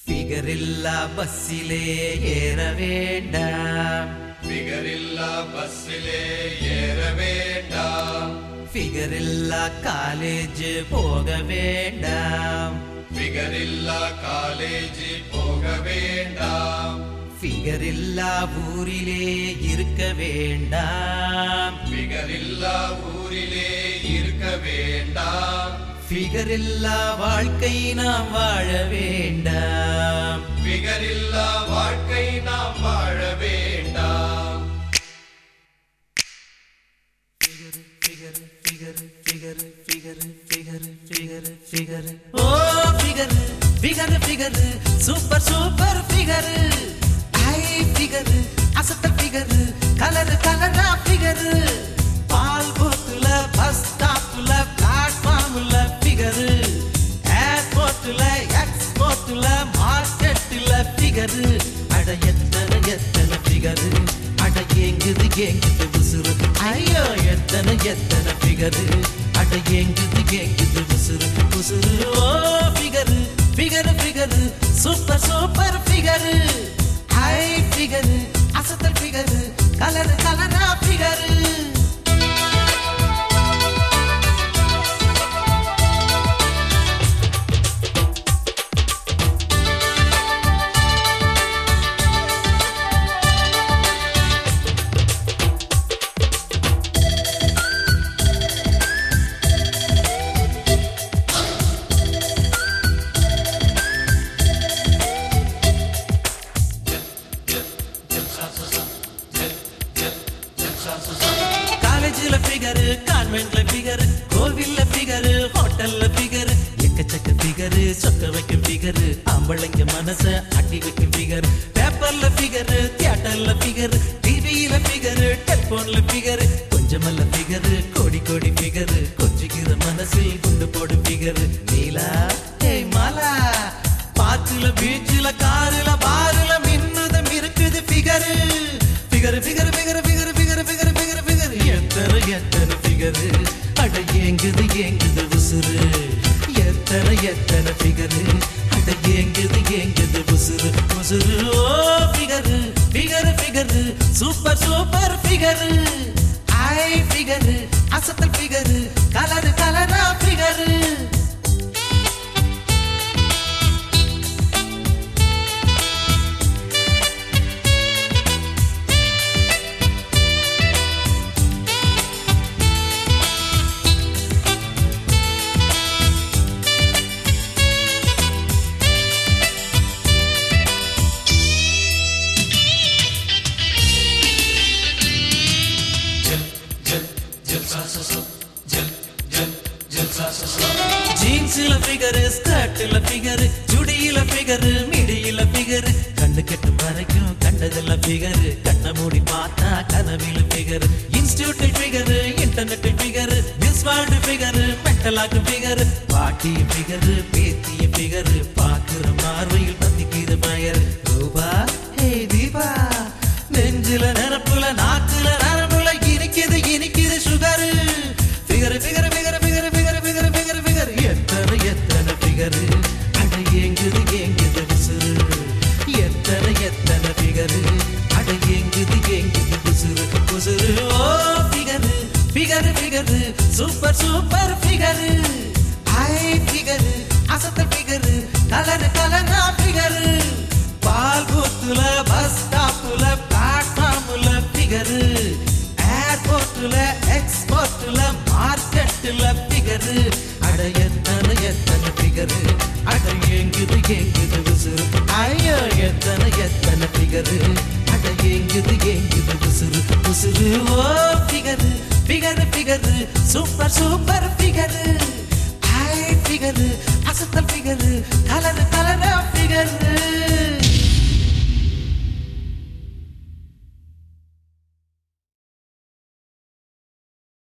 ஃபிகரில்லா பஸ்ஸிலே ஏற வேண்டாம் பிகரில்லா பஸ்ஸிலே ஏற வேண்டாம் ஃபிகரில்லா காலேஜ் போக வேண்டாம் பிகரில்லா காலேஜ் போக வேண்டாம் ஃபிகரில்லா ஊரிலே இருக்க வேண்டாம் பிகரில்லா ஊரிலே இருக்க வேண்டாம் ஃபிகரில்லா வாழ்க்கை நாம் வாழ வேண்டாம் பிகரில்லா வாழ்க்கை நாம் வாழ வேண்டாம் figure figure figure figure figure figure figure ஓ figure figure figure super super figure hi figure அசத்த ஃபிகர் கலர் கலரா ஃபிகர் பால் போத்துல பஸ் ஸ்டாப்ல பிளாட்ஃபார்ம்ல ஃபிகர் ஏர்போர்ட்ல எக்ஸ்போர்ட்ல மார்க்கெட்ல ஃபிகர் அட எத்தனை எத்தனை ஃபிகர் அட ஏங்குது ஏங்குது உசுறு ஐயோ எத்தனை எத்தனை ஃபிகர் அட ஏங்குது ஏங்குது உசுறு உசுறு ஓ figure figure figure super super figure hi figure அசத்தல் ஃபிகர் கலர் கலரா ஃபிகர் காலேஜ்ல ஃபிகர் கான்வென்ட்ல ஃபிகர் கோவில்ல ஃபிகர் ஹோட்டல்ல ஃபிகர் எக்கச்சக்க ஃபிகர் சொக்க வைக்கும் ஃபிகர் ஆம்பளைங்க மனச அட்டி வைக்கும் ஃபிகர் பேப்பர்ல ஃபிகர் தியேட்டர்ல ஃபிகர் டிவியில ஃபிகர் டெலிபோன்ல ஃபிகர் கொஞ்சமல்ல ஃபிகர் கோடி கோடி ஃபிகர் கொஞ்சிக்கிற மனசில் குண்டு போடும் ஃபிகர் நீலா ஏய் மாலா பார்க்குல பீச்சுல காருல பாருல மின்னுதம் இருக்குது figure figure figure figure figure figure figure figure figure எத்தனை எத்தனை ஃபிகர் அட ஏங்குது ஏங்குது உசுறு எத்தனை எத்தனை ஃபிகர் அட ஏங்குது ஏங்குது உசுறு உசுறு ஓ figure figure figure super super figure hi figure அசத்தல் ஃபிகர் கலர் கலரா ஃபிகர் ஜீன்ஸ்ல ஃபிகர் ஸ்கர்ட்ல ஃபிகர் சுடியில ஃபிகர் மிடியில ஃபிகர் கண்ணு கெட்டும் வரைக்கும் கண்டதெல்லாம் ஃபிகர் கண்ண மூடி பார்த்தா கனவில figure institute figure internet figure miss world figure மென்டலாக்கு ஃபிகர் பாட்டி ஃபிகர் பேத்திய ஃபிகர் பாக்குற பார்வையில் பத்திக்கிது மயர் ரூபா ஹே தீபா நெஞ்சில நரப்புல நாக்குல நரம்புல இனிக்குது இனிக்குது sugar figure figure figure figure figure figure figure figure எத்தனை எத்தனை ஃபிகர் அட ஏங்குது ஏங்குது விசுறு எத்தனை எத்தனை ஃபிகர் அட ஏங்குது ஏங்குது விசுறு விசுறு ஓ figure figure figure super super figure hi figure அசத்தல் ஃபிகர் கலர் கலரா ஃபிகர் பால் பூத்துல பஸ் ஸ்டாப்ல பிளாட்ஃபார்ம்ல ஃபிகர் ஏர்போர்ட்ல எக்ஸ்போர்ட்ல மார்க்கெட்ல ஃபிகர் அட எத்தனை எத்தனை ஃபிகர் அட எங்குது எங்குது விசுறு ஐயோ எத்தனை எத்தனை ஃபிகர் அட எங்குது எங்குது விசுறு விசுறு ஓ figure figure figure super super figure hi figure அசத்தல் ஃபிகர்